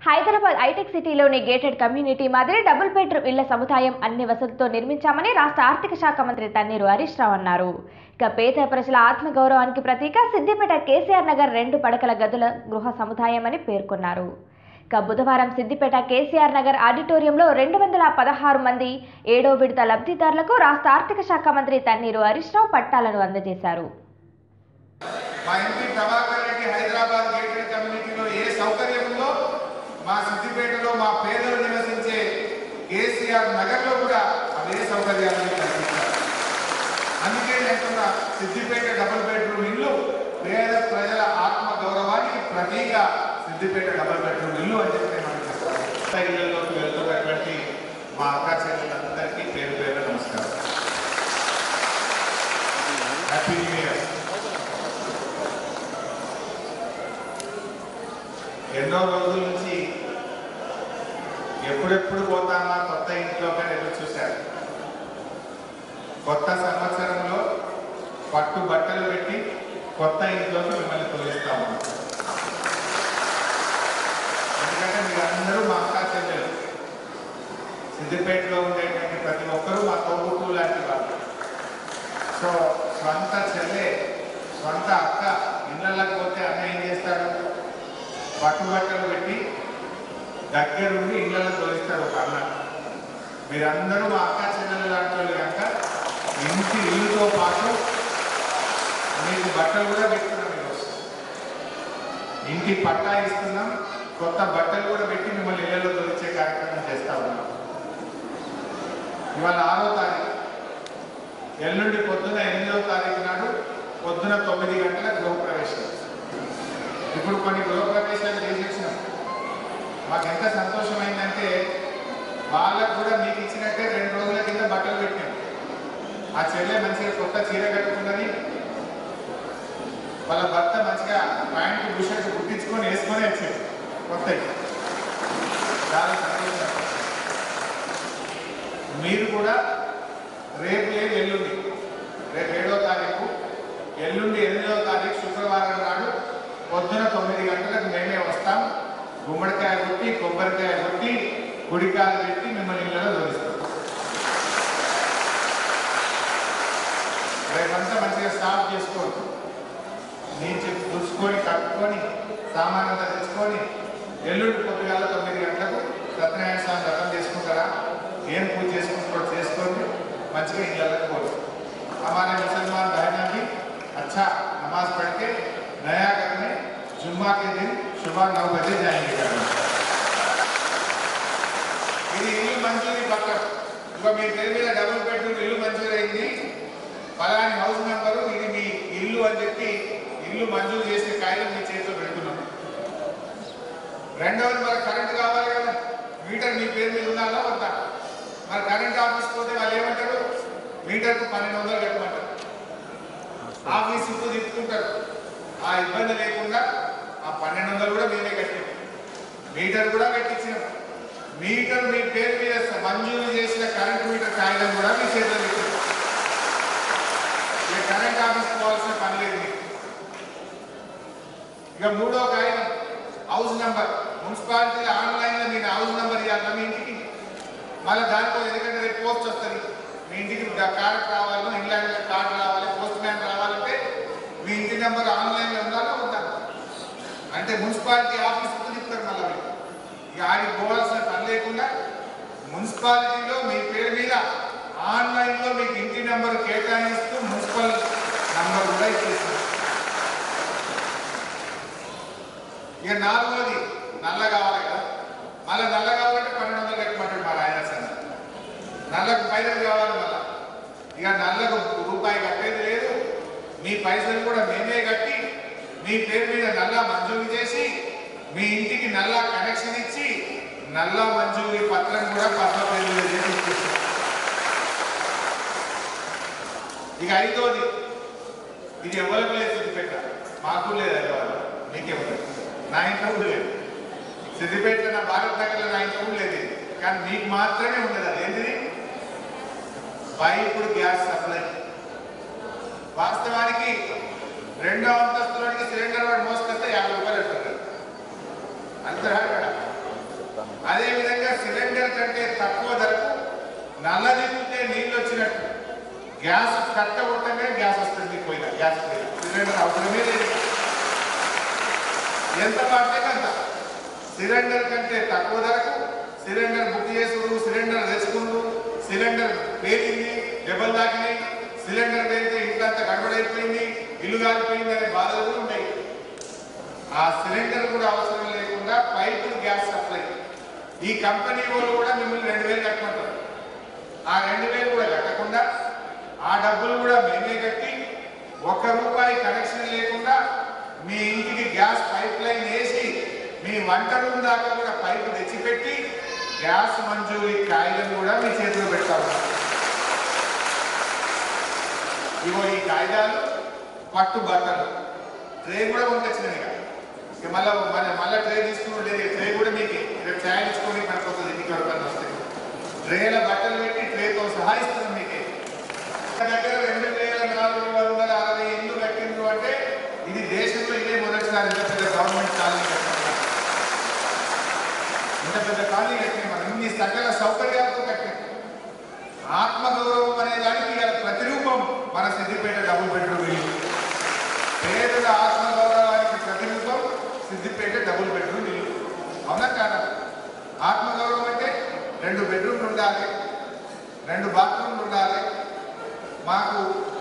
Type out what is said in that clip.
Hyderabad hitech సిటీలోని gated community మాదిరి double bedroom ఇళ్ల సముదాయం అన్ని వసతులతో నిర్మించామని రాష్ట్ర ఆర్థిక శాఖ మంత్రి తన్నీరు హరీష్ రావు అన్నారు ఇక పేద ప్రజల ఆత్మగౌరవానికి ప్రతీక సిద్దిపేట కేసీఆర్ నగర్ రెండు పడకల గదుల గృహ సముదాయం అని పేర్కొన్నారు ఇక బుధవారం సిద్దిపేట కేసీఆర్ నగర్ ఆడిటోరియంలో రెండు వందల పదహారు మంది ఏడో విడత లబ్ధిదారులకు రాష్ట్ర ఆర్థిక శాఖ మంత్రి తన్నీరు హరీష్ రావు పట్టాలను అందజేశారు మా ఎంపీ ప్రభాకర్ రెడ్డి హైదరాబాద్ గేటెడ్ కమ్యూనిటీలో ఏ సౌకర్యం ఉందో మా సిద్దిపేటలో మా పేదలు నివసించే కేసీఆర్ నగర్లో కూడా అదే సౌకర్యాలను కల్పించారు అందుకే నేను సిద్దిపేట డబుల్ బెడ్రూమ్ ఇల్లు పేద ప్రజల ఆత్మ గౌరవానికి ప్రతీక సిద్దిపేట డబుల్ బెడ్రూమ్ ఇల్లు అని చెప్పి మనం చెప్తాను కొత్త ఇళ్లలోకి వెళ్తున్నటువంటి మా అక్క చెల్లెలందరికీ పేరు పేరు నమస్కారం హ్యాపీ న్యూ ఇయర్ ఎన్నో రోజుల నుంచి ఎప్పుడెప్పుడు పోతామా కొత్త ఇంట్లోకి ఎదురు చూశారు కొత్త సంవత్సరంలో పట్టు బట్టలు పెట్టి కొత్త ఇంట్లోకి మిమ్మల్ని తోలిస్తాము ఎందుకంటే మీరందరూ మా అక్క చెల్లెలు సిద్దిపేటలో ఉండేటువంటి ప్రతి ఒక్కరూ మా తోబుట్టు లాంటి వాళ్ళు సో స్వంత చెల్లె స్వంత అక్క ఇళ్ళకి పోతే అన్న ఏం చేస్తాడు పట్టుబట్టలు పెట్టి దగ్గరుండి ఇళ్ళలో తోలిస్తాడు ఒక అన్న మీరందరూ మా అక్క చెల్లెలు లాంటి వాళ్ళు కనుక ఇంటి ఇల్లుతో పాటు మీకు బట్టలు కూడా పెట్టుకున్నాం ఈరోజు ఇంటి పట్టా ఇస్తున్నాం కొత్త బట్టలు కూడా పెట్టి మిమ్మల్ని ఇళ్ళలో తోలిచ్చే కార్యక్రమం చేస్తా ఉన్నాం ఇవాళ ఆరో తారీఖు ఎల్లుండి పొద్దున ఎనిమిదవ తారీఖు నాడు పొద్దున తొమ్మిది గంటల గృహప్రవేశం ఇప్పుడు కొన్ని గృహప్రవేశాలు చేసేసినాం మాకు ఎంత సంతోషమైందంటే వాళ్ళకు కూడా మీకు ఇచ్చినట్టే రెండు రోజుల కింద బట్టలు పెట్టాం ఆ చెల్లె మంచిగా కొత్త చీర కట్టుకున్నది వాళ్ళ భర్త మంచిగా ప్యాంటు బుషర్ట్ కుట్టించుకొని వేసుకొని వచ్చారు కొత్తవి చాలా సంతోషం మీరు కూడా రేపు లేదు ఎల్లుండి రేపు ఏడో తారీఖు ఎల్లుండి ఎనిమిదవ తారీఖు శుక్రవారం నాడు పొద్దున తొమ్మిది గంటలకు మేమే వస్తాం గుమ్మడికాయ కొట్టి కొబ్బరికాయ కొట్టి గుడికాయలు పెట్టి మిమ్మల్ని ఇళ్ళలో దొరిస్తాం రేపంతా మంచిగా స్టాప్ చేసుకోండి నీచి దుడుచుకొని కట్టుకొని సామాన్ అంతా తెచ్చుకొని ఎల్లుండి పొద్దుగాల తొమ్మిది గంటలకు సత్యనారాయణ స్వామి వ్రతం చేసుకుంటారా ఏం పూజ చేసుకుంటారో చేసుకోండి మంచిగా ఇళ్ళకి పోదు हमारे मुसलमान बहना भी अच्छा नमाज पढ़ के नया करने जुम्मा के दिन सुबह नौ बजे जाएंगे करने ఇది ఇల్లు మంజూరీ పక్కన ఇంకా మీ పేరు మీద డబుల్ బెడ్రూమ్ ఇల్లు మంజూరైంది ఫలాని హౌస్ నెంబరు ఇది మీ ఇల్లు అని చెప్పి ఇల్లు మంజూరు చేసే కాగితం మీ చేతిలో పెడుతున్నాం రెండవది మరి కరెంట్ కావాలి కదా మీటర్ మీ పేరు మీద ఉండాలా వద్దా మరి కరెంట్ ఆఫీస్ పోతే వాళ్ళు ఏమంటారు మీటర్కు పన్నెండు వందలు కట్టమంటారు ఆఫీస్ చుట్టూ తిప్పుకుంటారు ఆ ఇబ్బంది లేకుండా ఆ పన్నెండు వందలు కూడా మేమే కట్టాం మీటర్ కూడా కట్టించినాం మీటర్ మీ పేరు మీద మంజూరు చేసిన కరెంట్ మీటర్ కాగితం కూడా మీ చేతిలో పెట్టాం ఇక కరెంట్ ఆఫీస్ పోవాల్సిన పని లేదు మీకు ఇక మూడో కాగితం హౌస్ నెంబర్ మున్సిపాలిటీ ఆన్లైన్లో మీరు హౌస్ నెంబర్ ఇవ్వాలి మీ ఇంటికి మళ్ళీ దాంట్లో ఎందుకంటే రేపు పోస్ట్ వస్తుంది మీ ఇంటికి కార్డు రావాలి ఇంగ్లాండ్ కార్డు రావాలి పోస్ట్ మ్యాన్ రావాలంటే మీ ఇంటి నెంబర్ ఆన్లైన్లో ఉండాలో ఉండాలి అంటే మున్సిపాలిటీ ఆఫీస్ తిప్పుతారు మళ్ళీ మీరు. ఇక ఆడికి పోవాల్సిన పని లేకుండా మున్సిపాలిటీలో మీ పేరు మీద ఆన్లైన్లో మీకు ఇంటి నెంబర్ కేటాయిస్తూ మున్సిపల్ నంబర్ కూడా ఇచ్చేస్తారు ఇక నాలుగోది నల్ల కావాలి కదా మళ్ళీ నల్ల కావాలంటే పన్నెండు వందలు కట్టమంటాడు మా రాయన సార్ నల్లకు పైసలు కావాలి మళ్ళా ఇక నల్లకు రూపాయి కట్టేది లేదు మీ పైసలు కూడా మేమే కట్టి మీ పేరు మీద నల్లా మంజూరు చేసి మీ ఇంటికి నల్లా కనెక్షన్ ఇచ్చి నల్లా మంజూరి పత్రం కూడా పద్మ పేరు మీద చేసి ఇచ్చేస్తాం ఇక ఐదోది ఇది ఎవరికి లేదు సిద్దిపేట మాకు లేదు హైదరాబాద్ మీకే ఉంది నా ఇంట్లో కూడా లేదు సిద్దిపేట నా భారత్ నగర్లో నా ఇంట్లో కూడా లేదు ఇది. కానీ మీకు మాత్రమే ఉండదు అది ఏంటిది పైపుడు గ్యాస్ సప్లై వాస్తవానికి రెండో అంతస్తులోనికి సిలిండర్ వాడు మోసుకొస్తే యాభై రూపాయలు పెడతారు అంతరాడు కంటే తక్కువ ధరకు నల్ల దిగుతే నీళ్ళు వచ్చినట్టు గ్యాస్ కట్ట కొట్టగానే గ్యాస్ వస్తుంది పోయిన గ్యాస్ పోయిన సిలిండర్ అవసరమే లేదు ఎంత పడితే అంత సిలిండర్ కంటే తక్కువ ధరకు సిలిండర్ బుక్ చేసుడు సిలిండర్ తెచ్చుకుండు సిలిండర్ పేలింది దెబ్బలు తాకినాయి సిలిండర్ పేలితే ఇంట్లో గడబడైపోయింది ఇల్లు కాలిపోయింది అనే బాధలు కూడా ఉంటాయి ఆ సిలిండర్ కూడా అవసరం లేకుండా పైపు గ్యాస్ సప్లై ఈ కంపెనీ వాళ్ళు కూడా మిమ్మల్ని రెండు వేలు కట్టమంటారు ఆ రెండు వేలు కూడా కట్టకుండా ఆ డబ్బులు కూడా మేమే కట్టి ఒక్క రూపాయి కనెక్షన్ లేకుండా మీ ఇంటికి గ్యాస్ పైప్ లైన్ వేసి మీ వంట రూమ్ దాకా కూడా పైపు తెచ్చిపెట్టి గ్యాస్ మంజూరీ కాగితం కూడా మీ చేతిలో పెడతాము ఇగో ఈ కాగితాలు పట్టు బట్టలు ట్రే కూడా పంపించినాయి ఇక ఇక మళ్ళీ మళ్ళీ మళ్ళీ ట్రే తీసుకుని లేదు ట్రే కూడా మీకు రేపు ఛాయ్ ఇచ్చుకొని పనిపోతుంది ఇంటికి ఎవరికన్నా వస్తే ట్రేల బట్టలు పెట్టి ట్రేతో సహా ఇస్తున్నాం మీకే మన దగ్గర రెండు వేల నాలుగు వందల అరవై ఇల్లు కట్టిండ్రు అంటే ఇది దేశంలో ఇదే మొదటిసారి ఇంత పెద్ద గవర్నమెంట్ కాలనీ కట్టింది ఇంత పెద్ద కాలనీ కట్టింది మనం ఇన్ని సకల సౌకర్యాలతో కట్టింది ఆత్మగౌరవం అనే దానికి ఇవాళ ప్రతిరూపం మన సిద్దిపేట డబుల్ బెడ్రూమ్ ఇల్లు పేదల ఆత్మగౌరవానికి ప్రతిరూపం సిద్దిపేట డబుల్ బెడ్రూమ్ ఇల్లు అవునా కాదా ఆత్మగౌరవం అంటే రెండు బెడ్రూమ్లు ఉండాలి రెండు బాత్రూమ్లు ఉండాలి మాకు